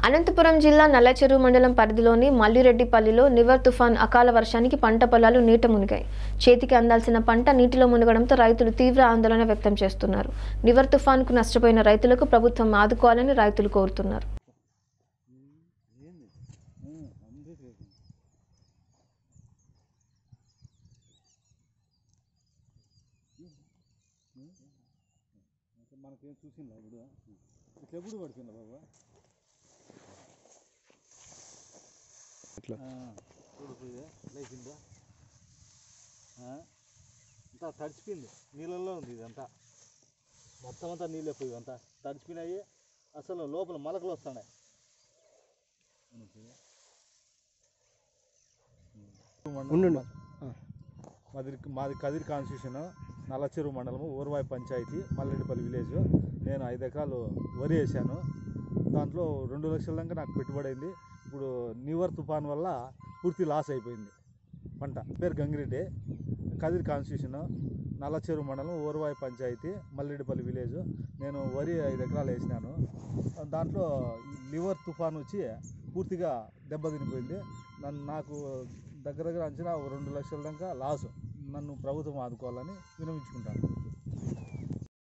అనంతపురం జిల్లా నల్లచెరువు మండలం పరిధిలోని మల్లిరెడ్డిపల్లిలో నివర్ తుఫాన్ అకాల వర్షానికి పంట పొలాలు నీట మునిగాయి చేతికి అందాల్సిన పంట నీటిలో మునగడంతో రైతులు తీవ్ర ఆందోళన వ్యక్తం చేస్తున్నారు నివర్ తుఫాన్కు నష్టపోయిన రైతులకు ప్రభుత్వం ఆదుకోవాలని రైతులు కోరుతున్నారు మనకేం చూసిందా ఇప్పుడు ఇట్లా ఎప్పుడు పడుతుందా బాబా ఇట్లా చూడు పోయి లేచిందా ఆ? అంతా తడిచిపోయింది నీళ్ళల్లో ఉంది ఇదంతా మొత్తం అంతా నీళ్ళే పోయి అంతా తడిచిపోయినాయి అసలు లోపల మొలకలు వస్తున్నాయి ఉండండి. మాది మాది కదిరి కాన్స్టిట్యూషన్ నల్లచెరువు మండలము ఊరవాయి పంచాయతీ మల్లెడ్డిపల్లి విలేజ్ నేను ఐదు ఎకరాలు వరి వేసాను దాంట్లో రెండు లక్షల దాకా నాకు పెట్టుబడి అయింది ఇప్పుడు న్యూవర్ తుఫాన్ వల్ల పూర్తి లాస్ అయిపోయింది పంట పేరు గంగిరెడ్డి కదిరి కాన్స్టిట్యూషన్ నల్లచెరువు మండలం ఊరవాయి పంచాయతీ మల్లెడ్డిపల్లి విలేజ్ నేను వరి ఐదు ఎకరాలు వేసినాను దాంట్లో ఈ లివర్ తుఫాన్ వచ్చి పూర్తిగా దెబ్బతినిపోయింది నన్ను నాకు దగ్గర దగ్గర అంచనా ఓ రెండు లక్షల దాకా లాసు నన్ను ప్రభుత్వం ఆదుకోవాలని వినవించుకుంటాను